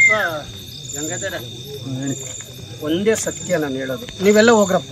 ನೋಡಪ್ಪ ಗಂಗಾಧರ ಒಂದೇ ಸತ್ಯ ನಾನು ಹೇಳೋದು ನೀವೆಲ್ಲ ಹೋಗ್ರಪ್ಪ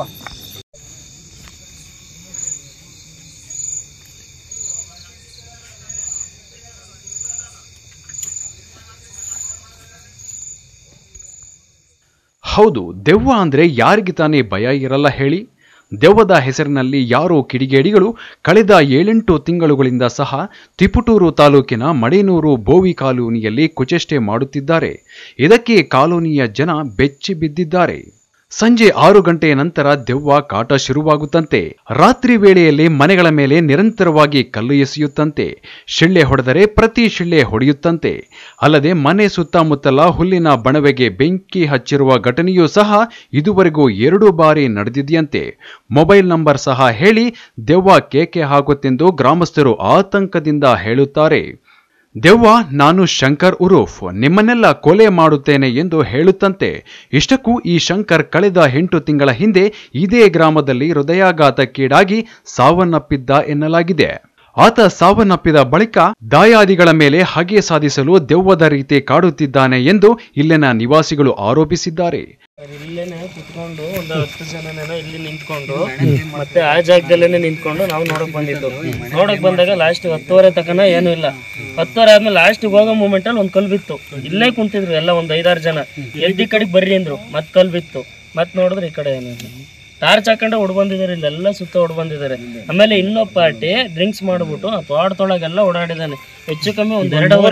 ಹೌದು ದೆವ್ವ ಅಂದ್ರೆ ಯಾರಿಗೆ ತಾನೇ ಭಯ ಇರಲ್ಲ ಹೇಳಿ ದೆವ್ವದ ಹೆಸರಿನಲ್ಲಿ ಯಾರೋ ಕಿಡಿಗೇಡಿಗಳು ಕಳೆದ ಏಳೆಂಟು ತಿಂಗಳುಗಳಿಂದ ಸಹ ತಿಪುಟೂರು ತಾಲೂಕಿನ ಮಡೇನೂರು ಬೋವಿ ಕಾಲೋನಿಯಲ್ಲಿ ಕುಚೇಷ್ಟೆ ಮಾಡುತ್ತಿದ್ದಾರೆ ಇದಕ್ಕೆ ಕಾಲೋನಿಯ ಜನ ಬೆಚ್ಚಿ ಬಿದ್ದಿದ್ದಾರೆ ಸಂಜೆ ಆರು ಗಂಟೆಯ ನಂತರ ದೆವ್ವ ಕಾಟ ಶುರುವಾಗುತ್ತಂತೆ ರಾತ್ರಿ ವೇಳೆಯಲ್ಲಿ ಮನೆಗಳ ಮೇಲೆ ನಿರಂತರವಾಗಿ ಕಲ್ಲು ಎಸೆಯುತ್ತಂತೆ ಶಿಳ್ಳೆ ಹೊಡೆದರೆ ಪ್ರತಿ ಶಿಳ್ಳೆ ಹೊಡೆಯುತ್ತಂತೆ ಅಲ್ಲದೆ ಮನೆ ಸುತ್ತಮುತ್ತಲ ಹುಲ್ಲಿನ ಬಣವೆಗೆ ಬೆಂಕಿ ಹಚ್ಚಿರುವ ಘಟನೆಯೂ ಸಹ ಇದುವರೆಗೂ ಎರಡು ಬಾರಿ ನಡೆದಿದೆಯಂತೆ ಮೊಬೈಲ್ ನಂಬರ್ ಸಹ ಹೇಳಿ ದೆವ್ವ ಕೇಕೆ ಹಾಕುತ್ತೆಂದು ಗ್ರಾಮಸ್ಥರು ಆತಂಕದಿಂದ ಹೇಳುತ್ತಾರೆ ದೆವ್ವ ನಾನು ಶಂಕರ್ ಉರೂಫ್ ನಿಮ್ಮನ್ನೆಲ್ಲ ಕೊಲೆ ಮಾಡುತ್ತೇನೆ ಎಂದು ಹೇಳುತ್ತಂತೆ ಇಷ್ಟಕ್ಕೂ ಈ ಶಂಕರ್ ಕಳೆದ ಎಂಟು ತಿಂಗಳ ಹಿಂದೆ ಇದೇ ಗ್ರಾಮದಲ್ಲಿ ಹೃದಯಾಘಾತಕ್ಕೀಡಾಗಿ ಸಾವನ್ನಪ್ಪಿದ್ದ ಎನ್ನಲಾಗಿದೆ ಆತ ಸಾವನ್ನಪ್ಪಿದ ಬಳಿಕ ದಾಯಾದಿಗಳ ಮೇಲೆ ಹಗೆ ಸಾಧಿಸಲು ದೆವ್ವದ ರೀತಿ ಕಾಡುತ್ತಿದ್ದಾನೆ ಎಂದು ಇಲ್ಲಿನ ನಿವಾಸಿಗಳು ಆರೋಪಿಸಿದ್ದಾರೆ ಇಲ್ಲೇನೆ ಕುತ್ಕೊಂಡು ಒಂದು ಹತ್ತು ಜನನೇನೋ ಇಲ್ಲಿ ನಿಂತ್ಕೊಂಡು ಮತ್ತೆ ಆ ಜಾಗದಲ್ಲೇನೆ ನಿಂತ್ಕೊಂಡು ನಾವು ನೋಡಕ್ ಬಂದಿದ್ದು ನೋಡಕ್ ಬಂದಾಗ ಲಾಸ್ಟ್ ಹತ್ತುವರೆ ತಕನ ಏನೂ ಇಲ್ಲ ಹತ್ತುವರೆ ಆದ್ಮೇಲೆ ಲಾಸ್ಟ್ ಹೋಗೋ ಮೂಮೆಂಟ್ ಅಲ್ಲಿ ಒಂದ್ ಕಲ್ ಬಿತ್ತು ಇಲ್ಲೇ ಕುಂತಿದ್ರು ಎಲ್ಲ ಒಂದ್ ಐದಾರು ಜನ ಎಲ್ದಿ ಕಡೆಗೆ ಬರ್ರಿ ಅಂದ್ರು ಮತ್ ಕಲ್ ಬಿತ್ತು ಮತ್ ನೋಡಿದ್ರೆ ಈ ಕಡೆ ಏನು ಟಾರ್ಚ್ ಹಾಕೊಂಡೆ ಹೊಡ್ ಬಂದಿದ್ದಾರೆ ಇಲ್ಲೆಲ್ಲ ಸುತ್ತ ಹೊಡ್ ಬಂದಿದ್ದಾರೆ ಆಮೇಲೆ ಇನ್ನೊಬ್ಬ ಪಾರ್ಟಿ ಡ್ರಿಂಕ್ಸ್ ಮಾಡ್ಬಿಟ್ಟು ಆ ತೋಟದೊಳಗೆಲ್ಲ ಓಡಾಡಿದಾನೆ ಹೆಚ್ಚು ಕಮ್ಮಿ ಒಂದ್ ಎರಡು ಅವರ್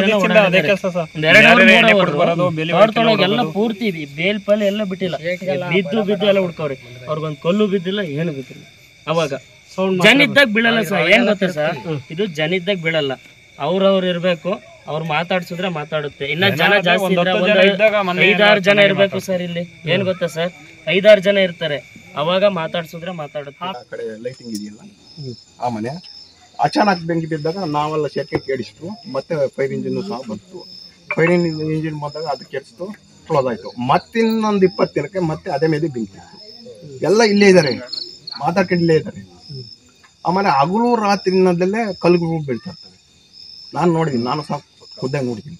ಒಂದ್ ಎರಡು ತೋಟದೊಳಗೆಲ್ಲ ಪೂರ್ತಿ ಇದೆ. ಬೇಲ್ ಪಲ್ ಎಲ್ಲ ಬಿಟ್ಟಿಲ್ಲ ಬಿದ್ದು ಬಿದ್ದು ಎಲ್ಲ ಹುಡ್ಕವ್ರಿ ಅವ್ರಿಗೊಂದ್ ಕಲ್ಲು ಬಿದ್ದಿಲ್ಲ ಏನು ಬಿದ್ದಿಲ್ಲ ಅವಾಗ ಜನ ಇದ್ದಾಗ ಬೀಳಲ್ಲ ಸರ್ ಏನ್ ಗೊತ್ತಾ ಸರ್ ಇದು ಜನ ಇದ್ದಾಗ ಬೀಳಲ್ಲ ಅವ್ರವ್ರು ಇರ್ಬೇಕು ಅವ್ರು ಮಾತಾಡ್ಸಿದ್ರೆ ಮಾತಾಡುತ್ತೆ ಇನ್ನ ಜನ ಜಾಸ್ತಿ ಇದ್ರೆ ಒಂದು ಐದಾರು ಜನ ಇರ್ಬೇಕು ಸರ್ ಇಲ್ಲಿ ಏನ್ ಗೊತ್ತಾ ಸರ್ ಐದಾರು ಜನ ಇರ್ತಾರೆ ಅವಾಗ ಮಾತಾಡ್ಸಿದ್ರೆ ಮಾತಾಡುತ್ತೆ ಆ ಕಡೆ ಲೈಟಿಂಗ್ ಇದೆಯಲ್ಲ ಆ ಮನೆ ಅಚಾನಕ್ ಬೆಂಕಿ ಬಿದ್ದಾಗ ನಾವೆಲ್ಲ ಶೆಕೆ ಕೇಳಿಸ್ತು ಮತ್ತೆ ಫೈರ್ ಇಂಜಿನ್ ಸಹ ಬಂತು ಫೈರ್ ಇಂಜಿನ್ ಬಂದಾಗ ಅದು ಕೆಡಿಸ್ತು ಕ್ಲೋಸ್ ಆಯ್ತು ಮತ್ತಿನ್ನೊಂದು ಇಪ್ಪತ್ತು ದಿನಕ್ಕೆ ಮತ್ತೆ ಅದೇ ಮೇಲೆ ಬೆಂಕಿ ಇತ್ತು ಎಲ್ಲ ಇಲ್ಲೇ ಇದ್ದಾರೆ ಮಾತಾಡ್ಕೊಂಡು ಇಲ್ಲೇ ಇದ್ದಾರೆ ಆಮೇಲೆ ಹಗಲು ರಾತ್ರಿನದಲ್ಲೇ ಕಲ್ಲುಗಳು ಬೀಳ್ತಾ ಇರ್ತವೆ ನಾನು ನೋಡಿದ್ದೀನಿ ನಾನು ಸಹ ಖುದ್ದಾಗಿ ನೋಡಿದ್ದೀನಿ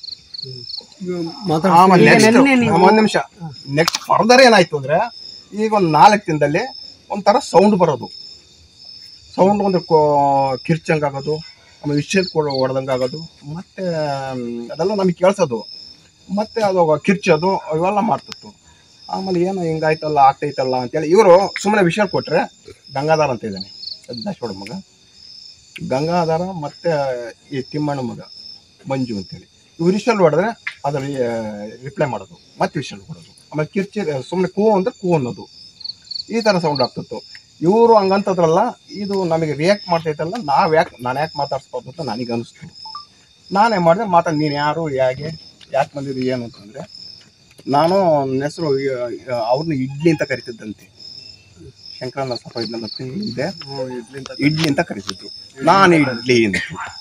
ಆಮೇಲೆ next ಒಂದ್ ನಿಮಿಷ ನೆಕ್ಸ್ಟ್ ಫರ್ದರ್ ಏನಾಯ್ತು ಅಂದ್ರೆ ಈಗ ಒಂದು ನಾಲ್ಕು ದಿನದಲ್ಲಿ ಒಂಥರ ಸೌಂಡ್ ಬರೋದು ಸೌಂಡ್ ಒಂದು ಕಿರ್ಚಂಗ್ ಆಗೋದು ಆಮೇಲೆ ವಿಷಲ್ ಕೂಡ ಹೊಡೆದಂಗೆ ಆಗೋದು ಮತ್ತೆ ಮ್, ಅದೆಲ್ಲ ನಮಗೆ ಕೇಳಿಸೋದು ಮತ್ತೆ ಅದು ಕಿರ್ಚೋದು ಇವೆಲ್ಲ ಮಾಡ್ತಿತ್ತು ಆಮೇಲೆ ಏನು ಹಿಂಗಾಯ್ತಲ್ಲ ಆಗ್ತೈತಲ್ಲ ಅಂತೇಳಿ ಇವರು ಸುಮ್ಮನೆ ವಿಷಯ ಕೊಟ್ರೆ ಗಂಗಾಧಾರ ಅಂತ ಇದ್ದಾನೆ ದಾಶೋಡ ಮಗ ಗಂಗಾಧಾರ ಮತ್ತೆ ಈ ತಿಮ್ಮಣ್ಣ ಮಗ ಮಂಜು ಅಂತೇಳಿ ಇವ್ರು ವಿಷಲ್ ಹೊಡೆದ್ರೆ ಅದ್ರ ರಿಪ್ಲೈ ಮಾಡೋದು ಮತ್ತೆ ವಿಷಲ್ ಹೊಡೋದು ಆಮೇಲೆ ಕಿರ್ಚಿ ಸುಮ್ಮನೆ ಕೂ ಅಂದ್ರೆ ಕೂ ಅನ್ನೋದು ಈ ಥರ ಸೌಂಡ್ ಆಗ್ತಿತ್ತು ಇವರು ಹಂಗಂತದ್ರಲ್ಲ ಇದು ನಮಗೆ ರಿಯಾಕ್ಟ್ ಮಾಡ್ತೈತಲ್ಲ ನಾವು ಯಾಕೆ ನಾನು ಯಾಕೆ ಮಾತಾಡ್ಸ್ಬಾರ್ದು ಅಂತ ನನಗೆ ಅನಿಸ್ತು ನಾನೇ ಮಾಡಿದೆ ಮಾತಾಡಿ ನೀನು ಯಾರು ಹೇಗೆ ಯಾಕೆ ಬಂದಿದ್ದು ಏನು ಅಂತಂದರೆ ನಾನು ನನ್ನ ಹೆಸರು ಅವ್ರನ್ನ ಇಡ್ಲಿ ಅಂತ ಕರಿತಿದ್ದಂತೆ ಶಂಕರನ ಸ್ವಲ್ಪ ಇದನ್ನೆಲ್ಲ ತಿಂದಿದ್ದೆ ಇಡ್ಲಿ ಅಂತ ಕರಿತಿದ್ರು ನಾನು ಇಡ್ಲಿ ಅಂತ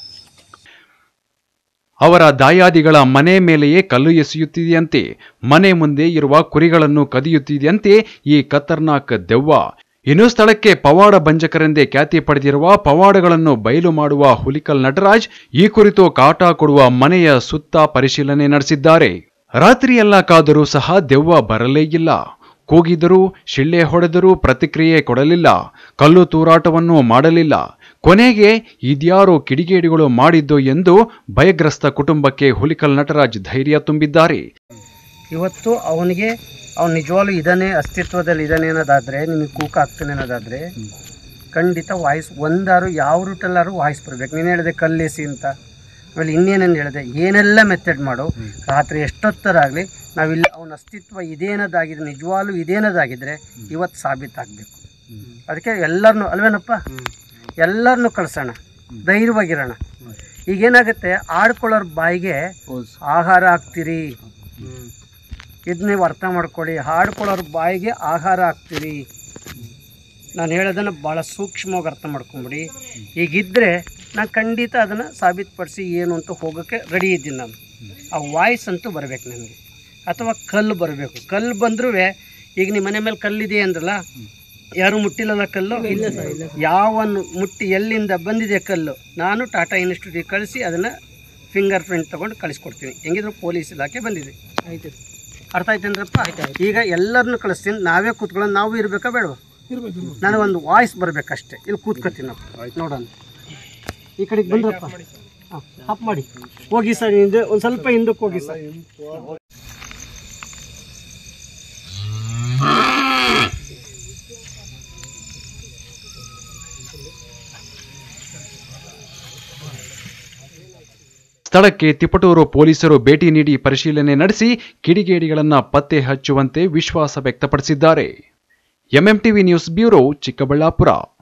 ಅವರ ದಾಯಾದಿಗಳ ಮನೆ ಮೇಲೆಯೇ ಕಲ್ಲು ಎಸೆಯುತ್ತಿದೆಯಂತೆ ಮನೆ ಮುಂದೆ ಇರುವ ಕುರಿಗಳನ್ನು ಕದಿಯುತ್ತಿದೆಯಂತೆ ಈ ಖತರ್ನಾಕ್ ದೆವ್ವ ಇನ್ನು ಸ್ಥಳಕ್ಕೆ ಪವಾಡ ಭಂಜಕರೆಂದೇ ಖ್ಯಾತಿ ಪಡೆದಿರುವ ಪವಾಡಗಳನ್ನು ಬಯಲು ಮಾಡುವ ಹುಲಿಕಲ್ ನಟರಾಜ್ ಈ ಕುರಿತು ಕಾಟ ಕೊಡುವ ಮನೆಯ ಸುತ್ತ ಪರಿಶೀಲನೆ ನಡೆಸಿದ್ದಾರೆ ರಾತ್ರಿಯೆಲ್ಲ ಕಾದರೂ ಸಹ ದೆವ್ವ ಬರಲೇ ಇಲ್ಲ ಕೂಗಿದರೂ ಶಿಳ್ಳೆ ಹೊಡೆದರೂ ಪ್ರತಿಕ್ರಿಯೆ ಕೊಡಲಿಲ್ಲ ಕಲ್ಲು ತೂರಾಟವನ್ನು ಮಾಡಲಿಲ್ಲ ಕೊನೆಗೆ ಇದ್ಯಾರೋ ಕಿಡಿಗೇಡಿಗಳು ಮಾಡಿದ್ದು ಎಂದು ಭಯಗ್ರಸ್ತ ಕುಟುಂಬಕ್ಕೆ ಹುಲಿಕಲ್ ನಟರಾಜ್ ಧೈರ್ಯ ತುಂಬಿದ್ದಾರೆ ಇವತ್ತು ಅವನಿಗೆ ಅವ್ನು ನಿಜವಾಗ್ಲೂ ಇದಾನೆ ಅಸ್ತಿತ್ವದಲ್ಲಿ ಇದಾನೆ ಅನ್ನೋದಾದ್ರೆ ನಿಮಗೆ ಕೂಕ ಆಗ್ತಾನೆ ಅನ್ನೋದಾದ್ರೆ ಖಂಡಿತ ವಾಯ್ಸ್ ಒಂದಾರು ಯಾವ ರೂಟಲ್ಲಾರು ವಾಯ್ಸ್ ಬರಬೇಕು ನೀನು ಹೇಳಿದೆ ಕಲ್ಲೇಸಿ ಅಂತ ಆಮೇಲೆ ಇನ್ನೇನೇನು ಹೇಳಿದೆ ಏನೆಲ್ಲ ಮೆಥಡ್ ಮಾಡು ರಾತ್ರಿ ಎಷ್ಟೊತ್ತರಾಗಲಿ ನಾವಿಲ್ಲ ಅವನ ಅಸ್ತಿತ್ವ ಇದೇನದಾಗಿದೆ ನಿಜವಾಗ್ಲೂ ಇದೇನದಾಗಿದ್ರೆ ಇವತ್ತು ಸಾಬೀತಾಗಬೇಕು ಅದಕ್ಕೆ ಎಲ್ಲರನ್ನೂ ಅಲ್ವೇನಪ್ಪ ಎಲ್ಲರನ್ನೂ ಕಳ್ಸೋಣ ಧೈರ್ಯವಾಗಿರೋಣ ಈಗೇನಾಗುತ್ತೆ ಆಡ್ಕೊಳ್ಳೋರ್ ಬಾಯಿಗೆ ಆಹಾರ ಹಾಕ್ತೀರಿ ಇದು ನೀವು ಅರ್ಥ ಮಾಡ್ಕೊಳ್ಳಿ ಹಾಡ್ಕೊಳ್ಳೋರ್ ಬಾಯಿಗೆ ಆಹಾರ ಹಾಕ್ತೀರಿ ನಾನು ಹೇಳೋದನ್ನು ಭಾಳ ಸೂಕ್ಷ್ಮವಾಗಿ ಅರ್ಥ ಮಾಡ್ಕೊಂಬಿಡಿ ಈಗಿದ್ದರೆ ನಾನು ಖಂಡಿತ ಅದನ್ನು ಸಾಬೀತುಪಡಿಸಿ ಏನು ಅಂತ ಹೋಗೋಕ್ಕೆ ರೆಡಿ ಇದ್ದೀನಿ ನಾನು ಆ ವಾಯ್ಸ್ ಅಂತೂ ಬರಬೇಕು ನನಗೆ ಅಥವಾ ಕಲ್ಲು ಬರಬೇಕು ಕಲ್ಲು ಬಂದ್ರೂ ಈಗ ನಿಮ್ಮ ಮನೆ ಮೇಲೆ ಕಲ್ಲಿದೆ ಅಂದ್ರಲ್ಲ ಯಾರು ಮುಟ್ಟಿಲ್ಲಲ್ಲ ಕಲ್ಲು ಯಾವನ್ನು ಮುಟ್ಟಿ ಎಲ್ಲಿಂದ ಬಂದಿದೆ ಕಲ್ಲು ನಾನು ಟಾಟಾ ಇನ್ಸ್ಟಿಟ್ಯೂಟಿಗೆ ಕಳಿಸಿ ಅದನ್ನು ಫಿಂಗರ್ ಪ್ರಿಂಟ್ ತೊಗೊಂಡು ಕಳಿಸ್ಕೊಡ್ತೀನಿ ಹೆಂಗಿದ್ರು ಪೊಲೀಸ್ ಇಲಾಖೆ ಬಂದಿದೆ ಅರ್ಥ ಆಯ್ತೇನ್ರಪ್ಪ ಈಗ ಎಲ್ಲರನ್ನು ಕಳಿಸ್ತೀನಿ ನಾವೇ ಕೂತ್ಕೊಳ್ಳೋದು ನಾವು ಇರಬೇಕಾ ಬೇಡವಾ ನನಗೊಂದು ವಾಯ್ಸ್ ಬರಬೇಕಷ್ಟೇ ಇಲ್ಲಿ ಕೂತ್ಕೊತೀನಿ ನಾವು ನೋಡೋಣ ಈ ಕಡೆಗೆ ಬಂದ್ರಪ್ಪ ಹಾಂ ಅಪ್ ಮಾಡಿ ಹೋಗಿ ಸರ್ ಹಿಂದೆ ಒಂದು ಸ್ವಲ್ಪ ಹಿಂದಕ್ಕೆ ಹೋಗಿ ಸರ್ ಸ್ಥಳಕ್ಕೆ ತಿಪಟೂರು ಪೊಲೀಸರು ಭೇಟಿ ನೀಡಿ ಪರಿಶೀಲನೆ ನಡೆಸಿ ಕಿಡಿಗೇಡಿಗಳನ್ನ ಪತ್ತೆ ಹಚ್ಚುವಂತೆ ವಿಶ್ವಾಸ ವ್ಯಕ್ತಪಡಿಸಿದ್ದಾರೆ ಎಂಎಂಟಿವಿ ನ್ಯೂಸ್ ಬ್ಯೂರೋ ಚಿಕ್ಕಬಳ್ಳಾಪುರ